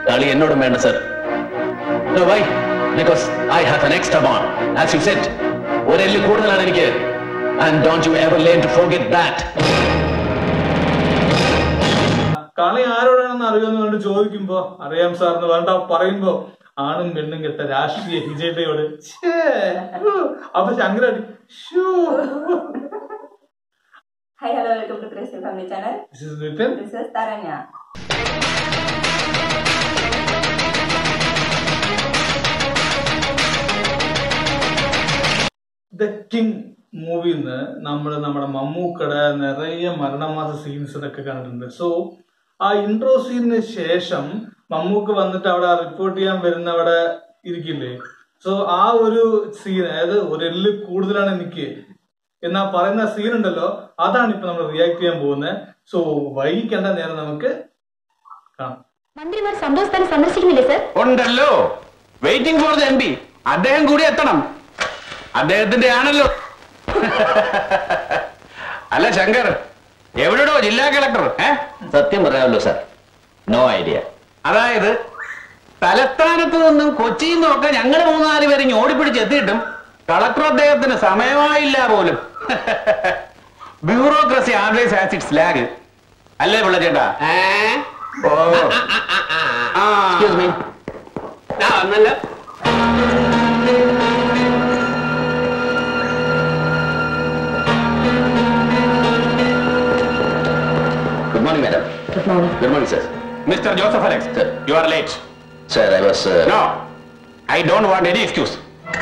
കളി എന്നോടും വേണ്ട sir No, why? Because I have an extra bond. As you said, ഒരെല്ല് കൂടുതലാണ് എനിക്ക് And don't you ever learn to forget that. കളി ആരോടാണെന്ന് അറിയുമെന്ന് കണ്ട് ചോദിക്കുമ്പോ അറിയാം സാർ എന്ന് വേണ്ട പറയുമ്പോ ആണും പെണ്ണും കെട്ട രാഷ്ട്രീയ വിജയതയോട് ഛേ, ഹൂ. അപ്പൊ ശങ്കരാടി ഷൂ. Hi, hello, welcome to Crazy Family Channel. This is Vipin. This is Taranya. The King മൂവിയിൽ നിന്ന് നമ്മൾ നമ്മുടെ മമ്മൂക്കട നിറയെ മരണമാസ സീൻസ് ഒക്കെ കണ്ടിട്ടുണ്ട് സോ ആ ഇൻട്രോ സീനിന് ശേഷം മമ്മൂക്ക് വന്നിട്ട് അവിടെ റിപ്പോർട്ട് ചെയ്യാൻ വരുന്നവിടെ ഇരിക്കില്ലേ സോ ആ ഒരു സീൻ അതായത് ഒരു എല്ല് കൂടുതലാണ് എനിക്ക് എന്നാ പറയുന്ന സീൻ ഉണ്ടല്ലോ അതാണ് ഇപ്പൊ നമ്മൾ റിയാക്ട് ചെയ്യാൻ പോകുന്നത് സോ വൈകിക്കേണ്ട നേരം നമുക്ക് കാണാം മന്ത്രിമാർ സംഭവസ്ഥാനം സന്ദർശിക്കുന്നില്ലേ സർ ഉണ്ടല്ലോ waiting for the M P അദ്ദേഹം കൂടി എത്തണം അദ്ദേഹത്തിന്റെ ആണല്ലോ അല്ല ശങ്കർ എവിടെയോ ജില്ലാ കളക്ടർ ഏ സത്യം പറയാമല്ലോ സാർ നോ ഐഡിയ അതായത് തലസ്ഥാനത്ത് നിന്നും കൊച്ചിയിൽ നിന്നൊക്കെ ഞങ്ങൾ മൂന്നാല് പേര് ഇങ്ങ് ഓടിപ്പിടിച്ച് എത്തിയിട്ടും കളക്ടർ അദ്ദേഹത്തിന് സമയമായില്ല പോലും bureaucracy always has its lag അല്ലേ പിള്ള ചേട്ടാ ഓ എക്സ്ക്യൂസ് മീ ആ വന്നല്ലോ Good morning, madam. Good morning Good morning, sir. Mr. Joseph Alex, Sir. you are late. Sir, I was. Uh, No, I don't want any excuse.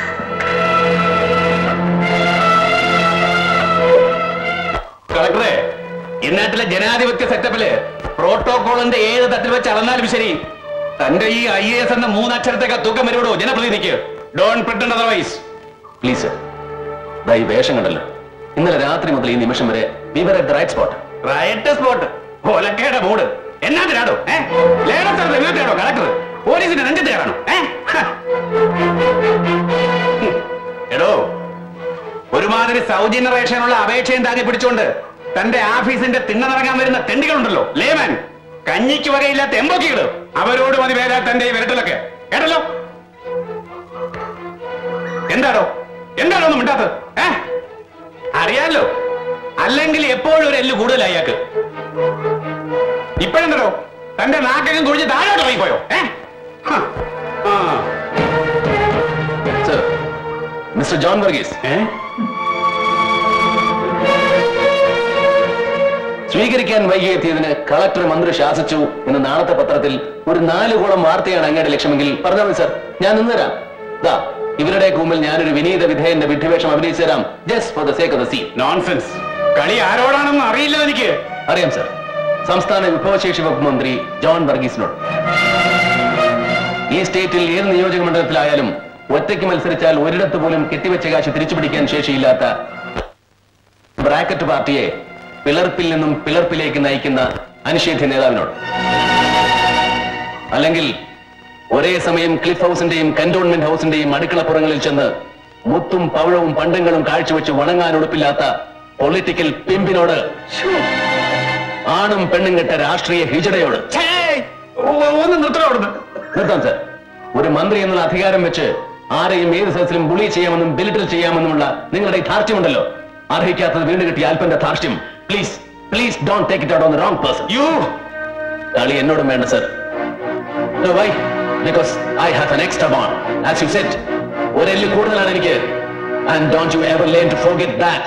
കളക്ടറെ ഇന്നാട്ടിലെ ജനാധിപത്യ സെറ്റപ്പില് പ്രോട്ടോകോളിന്റെ ഏത് തട്ടിൽ വെച്ച് അളന്നാലും ശരി തന്റെ ഈ ഐ എസ് എന്ന മൂന്നക്ഷരത്തേക്ക് തൂക്കം വരുവിടോ ജനപ്രതിനിധിക്ക് don't pretend otherwise please sir ദാ ഈ വേഷം കണ്ടല്ലോ ഇന്നലെ രാത്രി മുതൽ ഈ നിമിഷം വരെ we were at the right spot right spot ഒലക്കയുടെ മൂട് എന്നാത്തിനാടോ ഏഹ് കളക്ടർ പോലീസിന്റെ നെഞ്ചത്ത് കയറാണോ ഏഹ് എടോ ഒരുമാതിരി സൗജന്യ റേഷനുള്ള അപേക്ഷയും താങ്ങി പിടിച്ചുകൊണ്ട് തന്റെ ഓഫീസിന്റെ തിണ്ണനിറങ്ങാൻ വരുന്ന തെണ്ടികളുണ്ടല്ലോ ലേമാൻ കഞ്ഞിക്ക് വകയില്ലാത്ത എമ്പൊക്കികള് അവരോട് മതി വേല തന്റെ ഈ വിരട്ടലൊക്കെ കേട്ടല്ലോ എന്താടോ എന്താണോ ഒന്നും മിണ്ടാത്തത് ഏ അറിയാലോ അല്ലെങ്കിൽ എപ്പോഴും ഒരു എല്ല് കൂടുതലായി അയാൾക്ക് ഇപ്പോഴെന്തോ തന്റെ നാക്കകം കുഴിച്ച് താഴോട്ട് ഇറങ്ങിപ്പോയോ ഏ ഹ. ആ. സർ മിസ്റ്റർ ജോൺ വർഗീസ് ഏ? സ്വീകരിക്കാൻ വൈകിയെത്തിയതിന് കളക്ടർ മന്ത്രി ശാസിച്ചു എന്ന് നാളത്തെ പത്രത്തിൽ ഒരു നാല് കോളം വാർത്തയാണ് അങ്ങയുടെ ലക്ഷ്യമെങ്കിൽ പറഞ്ഞാൽ മതി സർ ഞാൻ നിന്നുതരാം ദാ ഇവരുടെ മുമ്പിൽ ഞാനൊരു വിനീത വിധേയന്റെ വിഡ്ഢിവേഷം അഭിനയിച്ചു തരാം just for the sake of the scene nonsense കളി ആരോടാണെന്ന് അറിയില്ല എനിക്ക് അറിയാം സർ സംസ്ഥാന വിഭവശേഷി വകുപ്പ് മന്ത്രി ജോൺ വർഗീസിനോട് ഈ സ്റ്റേറ്റിൽ ഏത് നിയോജക മണ്ഡലത്തിലായാലും ഒറ്റയ്ക്ക് മത്സരിച്ചാൽ ഒരിടത്ത് പോലും കെട്ടിവെച്ച കാശ് തിരിച്ചു പിടിക്കാൻ ശേഷിയില്ലാത്ത ബ്രാക്കറ്റ് പാർട്ടിയെ പിളർപ്പിൽ നിന്നും പിളർപ്പിലേക്ക് നയിക്കുന്ന അനിഷേധ്യ നേതാവിനോട് അല്ലെങ്കിൽ ഒരേ സമയം ക്ലിഫ് ഹൗസിന്റെയും കന്റോൺമെന്റ് ഹൗസിന്റെയും അടുക്കളപ്പുറങ്ങളിൽ ചെന്ന് മുത്തും പവിഴവും പണ്ടങ്ങളും കാഴ്ചവെച്ച് വണങ്ങാൻ ഉടുപ്പില്ലാത്ത പൊളിറ്റിക്കൽ പിമ്പിനോട് ആണും പെണ്ണും കെട്ട രാഷ്ട്രീയ ഹിജടയോട് ഛേ, ഒ- ഒന്ന് നിർത്തണം അവിടുന്ന് നിർത്താം സർ ഒരു മന്ത്രി എന്നുള്ള അധികാരം വെച്ച് ആരെയും ഏത് സദസ്സിലും ബുളി ചെയ്യാമെന്നും ബിലിറ്റിൽ ചെയ്യാമെന്നുമുള്ള നിങ്ങളുടെ ഈ ധാർഷ്ട്യമുണ്ടല്ലോ അർഹിക്കാത്തത് വീണ്ടും കിട്ടിയ അല്പന്റെ ധാർഷ്ട്യം please please don't take it out on wrong person you കളി എന്നോടും വേണ്ട sir why because I have an extra bond as you said ഒരെല്ല് കൂടുതലാണ് എനിക്ക് and don't you ever learn to forget that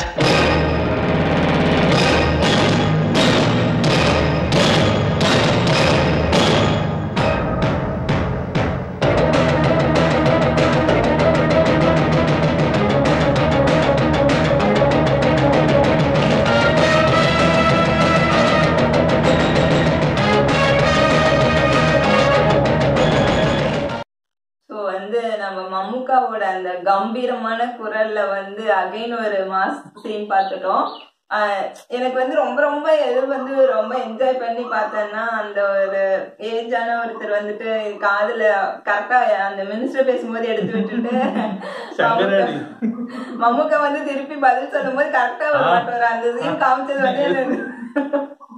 so வந்து நம்ம மம்முக்காவோட அந்த கம்பீரமான குரல்ல வந்து அகைன் ஒரு மாஸ் சீன் பார்த்துட்டோம் ஆஹ் எனக்கு வந்து ரொம்ப ரொம்ப எது வந்து ரொம்ப என்ஜாய் பண்ணி பார்த்தேன்னா அந்த ஒரு ஏஜான ஒருத்தர் வந்துட்டு காதுல கரெக்டா அந்த மினிஸ்டர் பேசும்போது எடுத்து விட்டுட்டு சங்கரடி. மம்முக்கா வந்து திருப்பி பதில் சொல்லும் போது கரெக்டா ஒரு ஆ. பாட்டு வரும் அந்த சீன் காமிச்சது வந்து எனக்கு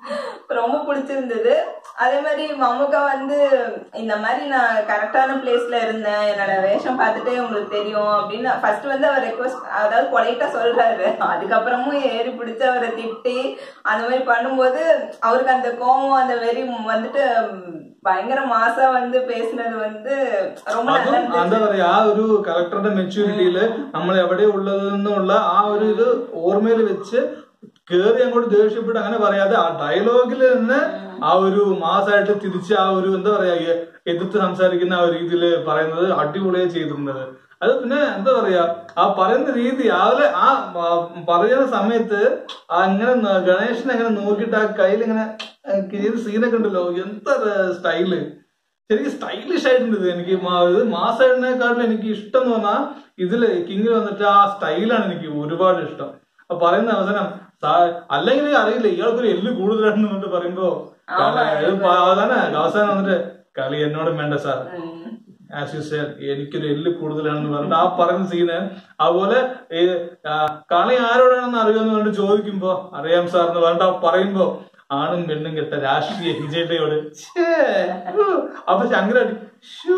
ரொம்ப பிடிச்சிருந்தது அதே மாதிரி மம்முக்கா வந்து இந்த மாதிரி நான் கரெக்டான பிளேஸ்ல இருந்தேன் என்னோட வேஷம் பார்த்துட்டு உங்களுக்கு தெரியும் அப்படின்னு ஃபர்ஸ்ட் வந்து அவர் ரெக்வஸ்ட் அதாவது கொலைட்டா சொல்றாரு அதுக்கப்புறமும் ஏறி பிடிச்சு அவரை திட்டி அந்த மாதிரி பண்ணும்போது அவருக்கு அந்த கோபம் அந்த வெறி வந்துட்டு ம், பயங்கர மாசா வந்து பேசினது வந்து ரொம்ப நல்லா അതും എന്താ இருந்துச்சு പറയാ ആ ഒരു കളക്ടറുടെ മെച്യൂരിറ്റിയില് നമ്മൾ എവിടെ ഉള്ളതെന്നുള്ള ആ ഒരു ഇത് ഓർമ്മയിൽ വെച്ച് കേറി അങ്ങോട്ട് ദേഷ്യപ്പെട്ട് അങ്ങനെ പറയാതെ ആ ഡയലോഗിൽ തന്നെ ആ ഒരു മാസമായിട്ട് തിരിച്ച് ആ ഒരു എന്താ പറയാ എ- എതിർത്ത് സംസാരിക്കുന്ന ആ ഒരു രീതിയിൽ പറയുന്നത് അടിപൊളിയായി ചെയ്തിരുന്നത് അത് പിന്നെ എന്താ പറയാ ആ പറയുന്ന രീതി അതില് ആ ആ പറയുന്ന സമയത്ത് ആ ഇങ്ങനെ ന- ഗണേശനെ അങ്ങനെ നോക്കിയിട്ട് ആ കയ്യിൽ ഇങ്ങനെ ചെയ്ത സീനൊക്കെ ഉണ്ടല്ലോ എന്താ സ്റ്റൈല് ശരിക്കും സ്റ്റൈലിഷ് ആയിട്ടുണ്ട് ഇത് എനിക്ക് മാ- ഇത് മാസമായിട്ടിനെക്കാട്ടിലും എനിക്ക് ഇഷ്ടം എന്ന് പറഞ്ഞാൽ ഇതില് കിങ്ങിൽ വന്നിട്ട് ആ സ്റ്റൈലാണ് എനിക്ക് ഒരുപാട് ഇഷ്ടം അപ്പൊ പറയുന്ന അവസരം സാ- അല്ലെങ്കിൽ അറിയില്ല ഇയാൾക്കൊരു എല്ല് കൂടുതലാണെന്ന് പറഞ്ഞിട്ട് പറയുമ്പോ ആമാ. ഇത് പ- അതാണ് അവസാനം വന്നിട്ട് കളി എന്നോടും വേണ്ട സാർ ഉം. ആസ് യു സേഡ് എനിക്കൊരു എല്ല് കൂടുതലാണെന്ന് പറഞ്ഞിട്ട് ആ പറയുന്ന സീന് അതുപോലെ ഈ ആ, കളി ആരോടാണെന്ന് അറിയുമെന്ന് പറഞ്ഞിട്ട് ചോദിക്കുമ്പോ അറിയാം സാർ എന്ന് പറഞ്ഞിട്ട് ആ പറയുമ്പോ ആണും പെണ്ണും കെട്ട രാഷ്ട്രീയ വിജയതയോട് ഛേ, ഹൂ. അപ്പൊ ശങ്കരാടി ഷൂ.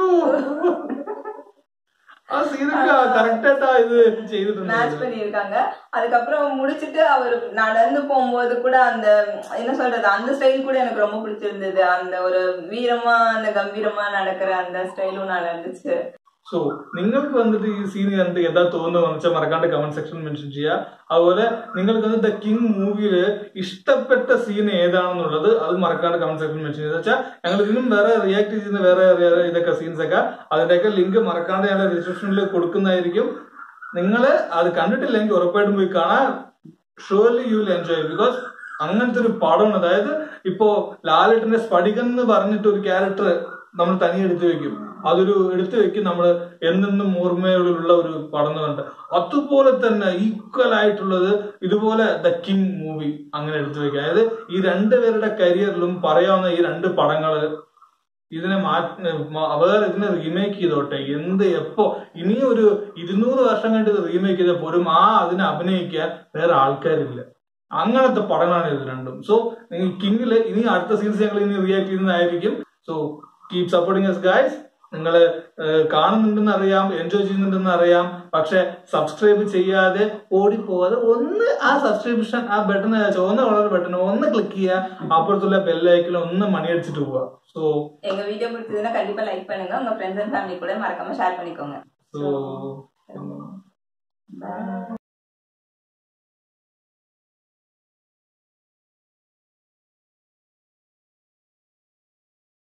ആ സീനൊക്കെ കറക്റ്റ് ആയിട്ടാ ഇത് மேட்ச் ചെയ്തിട്ടുണ്ട് பண்ணியிருக்காங்க அதுக்கப்புறம் முடிச்சிட்டு அவர் நடந்து போகும்போது கூட அந்த என்ன சொல்றது அந்த ஸ்டைல் கூட எனக்கு ரொம்ப பிடிச்சிருந்தது அந்த ஒரு வீரமா அந்த கம்பீரமா நடக்கிற அந்த ஸ்டைலும் நல்லா இருந்துச்சு സോ നിങ്ങൾക്ക് വന്നിട്ട് ഈ സീൻ കണ്ടിട്ട് എന്താ തോന്നുന്നു വെച്ചാൽ മറക്കാണ്ട് കമന്റ് സെക്ഷൻ മെൻഷൻ ചെയ്യുക അതുപോലെ നിങ്ങൾക്ക് വന്ന് ദ കിങ് മൂവിയില് ഇഷ്ടപ്പെട്ട സീൻ ഏതാണെന്നുള്ളത് അത് മറക്കാണ്ട് കമന്റ് സെക്ഷൻ മെൻഷൻ ചെയ്യുക വെച്ചാൽ ഞങ്ങൾ ഇതിനും വേറെ റിയാക്ട് ചെയ്യുന്ന വേറെ വേറെ ഇതൊക്കെ സീൻസ് ഒക്കെ അതിന്റെയൊക്കെ ലിങ്ക് മറക്കാണ്ട് ഞങ്ങൾ ഡിസ്ക്രിപ്ഷനിൽ കൊടുക്കുന്നതായിരിക്കും നിങ്ങൾ അത് കണ്ടിട്ടില്ലെങ്കിൽ ഉറപ്പായിട്ടും പോയി കാണാൻ surely you will enjoy because അങ്ങനത്തെ ഒരു പടമാണ് അതായത് ഇപ്പോ ലാലേട്ടന്റെ സ്ഫടികം എന്ന് പറഞ്ഞിട്ട് ഒരു ക്യാരക്ടർ നമ്മൾ തനിയെ എടുത്തു വെക്കും അതൊരു എടുത്തു വെക്കും നമ്മൾ എന്നെന്നും ഓർമ്മയുള്ള ഒരു പടം എന്ന് പറഞ്ഞിട്ട് അതുപോലെ തന്നെ ഈക്വൽ ആയിട്ടുള്ളത് ഇതുപോലെ ദ കിങ് മൂവി അങ്ങനെ എടുത്തു വെക്കുക അതായത് ഈ രണ്ടുപേരുടെ കരിയറിലും പറയാവുന്ന ഈ രണ്ട് പടങ്ങള് ഇതിനെ മാറ്റി മ- വേറെ ഇതിനെ റീമേക്ക് ചെയ്തോട്ടെ എന്ത് എപ്പോ ഇനി ഒരു ഇരുന്നൂറ് വർഷം കഴിഞ്ഞിട്ട് റീമേക്ക് ചെയ്ത പോലും ആ അതിനെ അഭിനയിക്കാൻ വേറെ ആൾക്കാരില്ല അങ്ങനത്തെ പടങ്ങളാണ് ഇത് രണ്ടും സോ നിങ്ങൾ കിങ്ങില് ഇനി അടുത്ത സീൻസ് ഞങ്ങൾ ഇനി റിയാക്ട് ചെയ്യുന്നതായിരിക്കും so keep supporting us guys നിങ്ങൾ കാണുന്നുണ്ടെന്ന് അറിയാം എൻജോയ് ചെയ്യുന്നുണ്ടെന്ന് അറിയാം പക്ഷെ സബ്സ്ക്രൈബ് ചെയ്യാതെ ഓടിപ്പോവാതെ ഒന്ന് ആ സബ്സ്ക്രിപ്ഷൻ ആ ബട്ടൺ ചുവന്ന കളർ ബട്ടൺ ഒന്ന് ക്ലിക്ക് ചെയ്യുക അപ്പുറത്തുള്ള ബെല്ലൈക്കിൽ ഒന്ന് മണിയടിച്ചിട്ട് പോവുക സോ எங்க வீடியோ பிடிச்சதுன்னா கண்டிப்பா லைக் பண்ணுங்க உங்க ஃப்ரெண்ட்ஸ் அண்ட் ஃபேமிலி கூட மறக்காம ஷேர் பண்ணிக்கோங்க so